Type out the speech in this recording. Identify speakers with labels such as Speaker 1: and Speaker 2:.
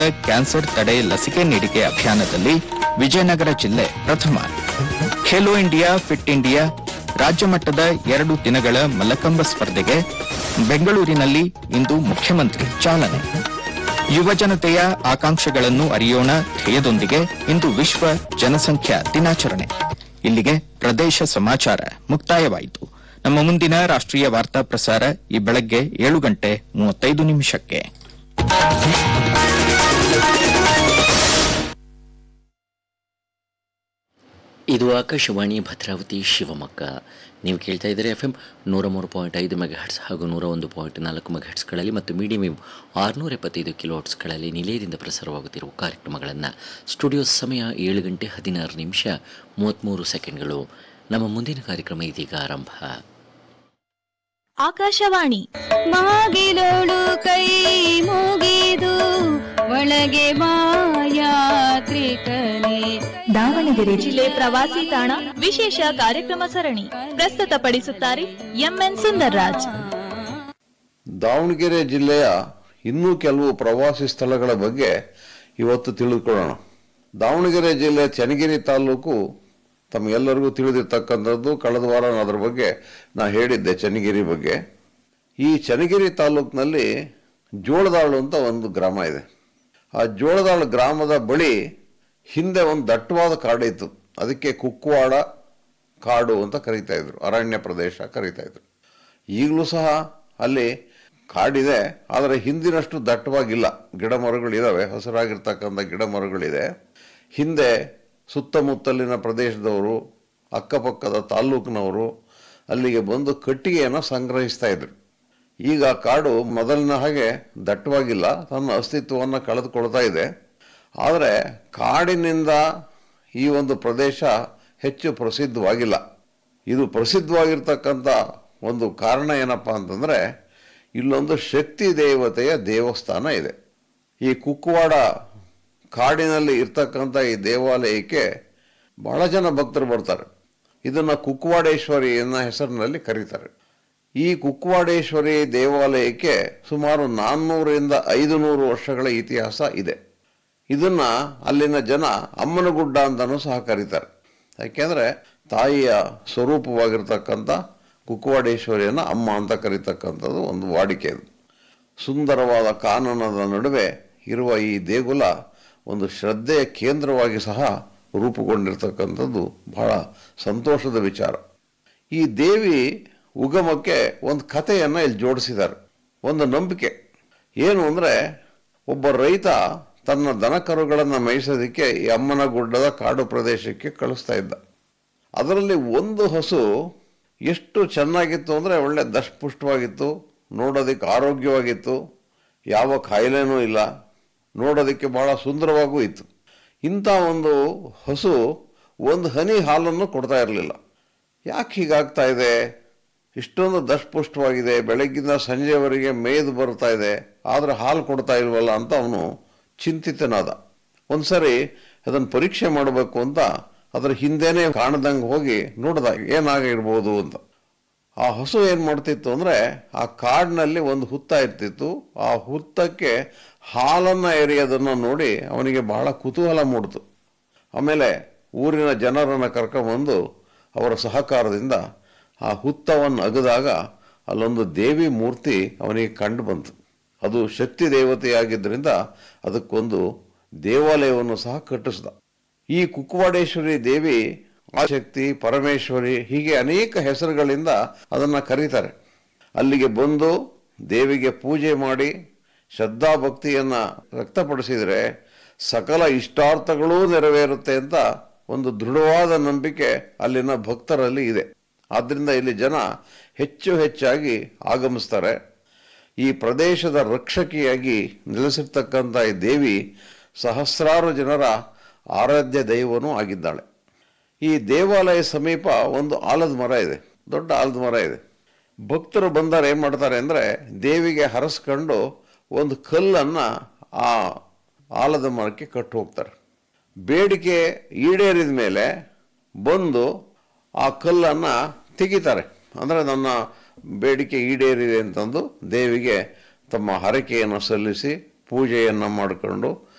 Speaker 1: cancer ತಡೆ ಲಸಿಕೆ ನೀಡಿಕೆ ಅಭಿಯಾನದಲ್ಲಿ ವಿಜಯನಗರ ಜಿಲ್ಲೆ ಪ್ರಥಮ ಖೇಲೋ ಇಂಡಿಯಾ ಫಿಟ್ ಇಂಡಿಯಾ ರಾಜ್ಯ ಮಟ್ಟದ ಎರಡು ದಿನಗಳ ಮಲ್ಲಕಂಬ ಸ್ಪರ್ಧೆಗೆ ಬೆಂಗಳೂರಿನಲ್ಲಿ ಇಂದು ಮುಖ್ಯಮಂತ್ರಿ ಚಾಲನೆ ಯುವ ಜನತೆಯ ಆಕಾಂಕ್ಷೆಗಳನ್ನು ಅರಿಯೋಣ ಧ್ಯೇಯದೊಂದಿಗೆ ಇಂದು ವಿಶ್ವ ಜನಸಂಖ್ಯಾ ದಿನಾಚರಣೆ ಇಲ್ಲಿಗೆ ಪ್ರದೇಶ ಸಮಾಚಾರ ಮುಕ್ತಾಯವಾಯಿತು ನಮ್ಮ ಮುಂದಿನ ರಾಷ್ಟ್ರೀಯ ವಾರ್ತಾ ಪ್ರಸಾರ ಈ ಬೆಳಗ್ಗೆ ಏಳು ಗಂಟೆ ಮೂವತ್ತೈದು ನಿಮಿಷಕ್ಕೆ
Speaker 2: ಇದು ಆಕಾಶವಾಣಿ ಭದ್ರಾವತಿ ಶಿವಮೊಗ್ಗ ನೀವು ಕೇಳ್ತಾ ಇದ್ದೀರಿ ಎಫ್ ಎಂ ನೂರ ಮೂರು ಪಾಯಿಂಟ್ ಐದು ಮೆಗಾಹೆಟ್ಸ್ ಹಾಗೂ ನೂರ ಒಂದು ಪಾಯಿಂಟ್ ನಾಲ್ಕು ಮೆಗಾಹೆಟ್ಸ್ಗಳಲ್ಲಿ ಮತ್ತು ಮೀಡಿಯಂ ವೇವ್ ಆರುನೂರ ಎಪ್ಪತ್ತೈದು ಕಿಲೋಟ್ಸ್ಗಳಲ್ಲಿ ನಿಲಯದಿಂದ ಪ್ರಸಾರವಾಗುತ್ತಿರುವ ಕಾರ್ಯಕ್ರಮಗಳನ್ನು ಸ್ಟುಡಿಯೋ ಸಮಯ ಏಳು ಗಂಟೆ ಹದಿನಾರು ನಿಮಿಷ ಮೂವತ್ತ್ಮೂರು ಸೆಕೆಂಡ್ಗಳು ನಮ್ಮ ಮುಂದಿನ ಕಾರ್ಯಕ್ರಮ ಇದೀಗ ಆರಂಭ
Speaker 3: ಆಕಾಶವಾಣಿ ಮಾಗಿಲೋಳು ಕೈ ಮುಗಿದು ಒಳಗೆ ಮಾಯಾತ್ರಿಕನೇ ದಾವಣಗೆರೆ ಜಿಲ್ಲೆ ಪ್ರವಾಸಿ ತಾಣ ವಿಶೇಷ ಕಾರ್ಯಕ್ರಮ ಸರಣಿ ಪ್ರಸ್ತುತಪಡಿಸುತ್ತಾರೆ ಎಂಎನ್ ಸುಂದರ್ರಾಜ್
Speaker 4: ದಾವಣಗೆರೆ ಜಿಲ್ಲೆಯ ಇನ್ನೂ ಕೆಲವು ಪ್ರವಾಸಿ ಸ್ಥಳಗಳ ಬಗ್ಗೆ ಇವತ್ತು ತಿಳಿದುಕೊಳ್ಳೋಣ ದಾವಣಗೆರೆ ಜಿಲ್ಲೆ ಚನ್ನಗಿರಿ ತಾಲೂಕು ತಮಗೆಲ್ಲರಿಗೂ ತಿಳಿದಿರ್ತಕ್ಕಂಥದ್ದು ಕಳೆದ ವಾರ ನಾನು ಅದ್ರ ಬಗ್ಗೆ ನಾ ಹೇಳಿದ್ದೆ ಚನ್ನಗಿರಿ ಬಗ್ಗೆ ಈ ಚನ್ನಗಿರಿ ತಾಲೂಕಿನಲ್ಲಿ ಜೋಳದಾಳು ಅಂತ ಒಂದು ಗ್ರಾಮ ಇದೆ ಆ ಜೋಳದಾಳು ಗ್ರಾಮದ ಬಳಿ ಹಿಂದೆ ಒಂದು ದಟ್ಟವಾದ ಕಾಡಿತ್ತು ಅದಕ್ಕೆ ಕುಕ್ಕವಾಡ ಕಾಡು ಅಂತ ಕರೀತಾ ಇದ್ರು ಅರಣ್ಯ ಪ್ರದೇಶ ಕರೀತಾ ಇದ್ರು ಈಗಲೂ ಸಹ ಅಲ್ಲಿ ಕಾಡಿದೆ ಆದರೆ ಹಿಂದಿನಷ್ಟು ದಟ್ಟವಾಗಿಲ್ಲ ಗಿಡ ಮರಗಳಿದಾವೆ ಹಸಿರಾಗಿರ್ತಕ್ಕಂಥ ಗಿಡ ಮರಗಳಿದೆ ಹಿಂದೆ ಸುತ್ತಮುತ್ತಲಿನ ಪ್ರದೇಶದವರು ಅಕ್ಕಪಕ್ಕದ ತಾಲ್ಲೂಕಿನವರು ಅಲ್ಲಿಗೆ ಬಂದು ಕಟ್ಟಿಗೆಯನ್ನು ಸಂಗ್ರಹಿಸ್ತಾ ಇದ್ರು ಈಗ ಕಾಡು ಮೊದಲಿನ ಹಾಗೆ ದಟ್ಟವಾಗಿಲ್ಲ ತನ್ನ ಅಸ್ತಿತ್ವವನ್ನು ಕಳೆದುಕೊಳ್ತಾ ಇದೆ ಆದರೆ ಕಾಡಿನಿಂದ ಈ ಒಂದು ಪ್ರದೇಶ ಹೆಚ್ಚು ಪ್ರಸಿದ್ಧವಾಗಿಲ್ಲ ಇದು ಪ್ರಸಿದ್ಧವಾಗಿರ್ತಕ್ಕಂಥ ಒಂದು ಕಾರಣ ಏನಪ್ಪ ಅಂತಂದರೆ ಇಲ್ಲೊಂದು ಶಕ್ತಿ ದೇವತೆಯ ದೇವಸ್ಥಾನ ಇದೆ ಈ ಕುಕ್ಕವಾಡ ಕಾಡಿನಲ್ಲಿ ಇರ್ತಕ್ಕಂಥ ಈ ದೇವಾಲಯಕ್ಕೆ ಬಹಳ ಜನ ಭಕ್ತರು ಬರ್ತಾರೆ ಇದನ್ನು ಕುಕ್ಕವಾಡೇಶ್ವರಿ ಎನ್ನ ಹೆಸರಿನಲ್ಲಿ ಕರೀತಾರೆ ಈ ಕುಕ್ಕವಾಡೇಶ್ವರಿ ದೇವಾಲಯಕ್ಕೆ ಸುಮಾರು ನಾನ್ನೂರರಿಂದ ಐದು ನೂರು ವರ್ಷಗಳ ಇತಿಹಾಸ ಇದೆ ಇದನ್ನ ಅಲ್ಲಿನ ಜನ ಅಮ್ಮನಗುಡ್ಡ ಅಂತಲೂ ಸಹ ಕರೀತಾರೆ ಯಾಕೆಂದರೆ ತಾಯಿಯ ಸ್ವರೂಪವಾಗಿರ್ತಕ್ಕಂಥ ಕುಕ್ಕವಾಡೇಶ್ವರಿಯನ್ನು ಅಮ್ಮ ಅಂತ ಕರೀತಕ್ಕಂಥದ್ದು ಒಂದು ವಾಡಿಕೆ ಅದು ಸುಂದರವಾದ ಕಾನನದ ನಡುವೆ ಇರುವ ಈ ದೇಗುಲ ಒಂದು ಶ್ರದ್ಧೆಯ ಕೇಂದ್ರವಾಗಿ ಸಹ ರೂಪುಗೊಂಡಿರ್ತಕ್ಕಂಥದ್ದು ಬಹಳ ಸಂತೋಷದ ವಿಚಾರ ಈ ದೇವಿ ಉಗಮಕ್ಕೆ ಒಂದು ಕಥೆಯನ್ನು ಇಲ್ಲಿ ಜೋಡಿಸಿದ್ದಾರೆ ಒಂದು ನಂಬಿಕೆ ಏನು ಅಂದರೆ ಒಬ್ಬ ರೈತ ತನ್ನ ದನಕರುಗಳನ್ನು ಮೇಯಿಸೋದಕ್ಕೆ ಈ ಅಮ್ಮನ ಗುಡ್ಡದ ಕಾಡು ಪ್ರದೇಶಕ್ಕೆ ಕಳಿಸ್ತಾ ಇದ್ದ ಅದರಲ್ಲಿ ಒಂದು ಹಸು ಎಷ್ಟು ಚೆನ್ನಾಗಿತ್ತು ಅಂದರೆ ಒಳ್ಳೆ ದಷ್ಟಪುಷ್ಟವಾಗಿತ್ತು ನೋಡೋದಕ್ಕೆ ಆರೋಗ್ಯವಾಗಿತ್ತು ಯಾವ ಕಾಯಿಲೆನೂ ಇಲ್ಲ ನೋಡೋದಕ್ಕೆ ಬಹಳ ಸುಂದರವಾಗೂ ಇತ್ತು ಇಂಥ ಒಂದು ಹಸು ಒಂದು ಹನಿ ಹಾಲನ್ನು ಕೊಡ್ತಾ ಇರಲಿಲ್ಲ ಯಾಕೆ ಹೀಗಾಗ್ತಾ ಇದೆ ಇಷ್ಟೊಂದು ದಷ್ಟಪುಷ್ಟವಾಗಿದೆ ಬೆಳಗ್ಗಿಂದ ಸಂಜೆವರೆಗೆ ಮೇಯ್ದು ಬರ್ತಾ ಇದೆ ಆದರೆ ಹಾಲು ಕೊಡ್ತಾ ಇಲ್ವಲ್ಲ ಅಂತ ಅವನು ಚಿಂತಿತನಾದ ಒಂದ್ಸರಿ ಅದನ್ನು ಪರೀಕ್ಷೆ ಮಾಡಬೇಕು ಅಂತ ಅದರ ಹಿಂದೆನೇ ಕಾಣದಂಗೆ ಹೋಗಿ ನೋಡ್ದ ಏನಾಗಿರ್ಬೋದು ಅಂತ ಆ ಹಸು ಏನು ಮಾಡ್ತಿತ್ತು ಅಂದರೆ ಆ ಕಾಡಿನಲ್ಲಿ ಒಂದು ಹುತ್ತ ಇರ್ತಿತ್ತು ಆ ಹುತ್ತಕ್ಕೆ ಹಾಲನ್ನು ಎರೆಯೋದನ್ನು ನೋಡಿ ಅವನಿಗೆ ಬಹಳ ಕುತೂಹಲ ಮೂಡಿತು ಆಮೇಲೆ ಊರಿನ ಜನರನ್ನು ಕರ್ಕೊಂಬಂದು ಅವರ ಸಹಕಾರದಿಂದ ಆ ಹುತ್ತವನ್ನು ಅಗದಾಗ ಅಲ್ಲೊಂದು ದೇವಿ ಮೂರ್ತಿ ಅವನಿಗೆ ಕಂಡು ಬಂತು ಅದು ಶಕ್ತಿ ದೇವತೆಯಾಗಿದ್ದರಿಂದ ಅದಕ್ಕೊಂದು ದೇವಾಲಯವನ್ನು ಸಹ ಕಟ್ಟಿಸ್ದ ಈ ಕುಕ್ಕವಾಡೇಶ್ವರಿ ದೇವಿ ಆಶಕ್ತಿ ಪರಮೇಶ್ವರಿ ಹೀಗೆ ಅನೇಕ ಹೆಸರುಗಳಿಂದ ಅದನ್ನು ಕರೀತಾರೆ ಅಲ್ಲಿಗೆ ಬಂದು ದೇವಿಗೆ ಪೂಜೆ ಮಾಡಿ ಶ್ರದ್ಧಾಭಕ್ತಿಯನ್ನು ವ್ಯಕ್ತಪಡಿಸಿದರೆ ಸಕಲ ಇಷ್ಟಾರ್ಥಗಳೂ ನೆರವೇರುತ್ತೆ ಅಂತ ಒಂದು ದೃಢವಾದ ನಂಬಿಕೆ ಅಲ್ಲಿನ ಭಕ್ತರಲ್ಲಿ ಇದೆ ಆದ್ದರಿಂದ ಇಲ್ಲಿ ಜನ ಹೆಚ್ಚು ಹೆಚ್ಚಾಗಿ ಆಗಮಿಸ್ತಾರೆ ಈ ಪ್ರದೇಶದ ರಕ್ಷಕಿಯಾಗಿ ನೆಲೆಸಿರ್ತಕ್ಕಂಥ ಈ ದೇವಿ ಸಹಸ್ರಾರು ಜನರ ಆರಾಧ್ಯ ದೈವನೂ ಆಗಿದ್ದಾಳೆ ಈ ದೇವಾಲಯ ಸಮೀಪ ಒಂದು ಆಲದ ಮರ ಇದೆ ದೊಡ್ಡ ಆಲದ ಮರ ಇದೆ ಭಕ್ತರು ಬಂದರೆ ಏನು ಮಾಡ್ತಾರೆ ಅಂದರೆ ದೇವಿಗೆ ಹರಸ್ಕೊಂಡು ಒಂದು ಕಲ್ಲನ್ನು ಆ ಆಲದ ಮರಕ್ಕೆ ಕಟ್ಟು ಹೋಗ್ತಾರೆ ಬೇಡಿಕೆ ಈಡೇರಿದ ಮೇಲೆ ಬಂದು ಆ ಕಲ್ಲನ್ನು ತೆಗಿತಾರೆ ಅಂದರೆ ನನ್ನ ಬೇಡಿಕೆ ಈಡೇರಿದೆ ಅಂತಂದು ದೇವಿಗೆ ತಮ್ಮ ಹರಕೆಯನ್ನು ಸಲ್ಲಿಸಿ ಪೂಜೆಯನ್ನು ಮಾಡಿಕೊಂಡು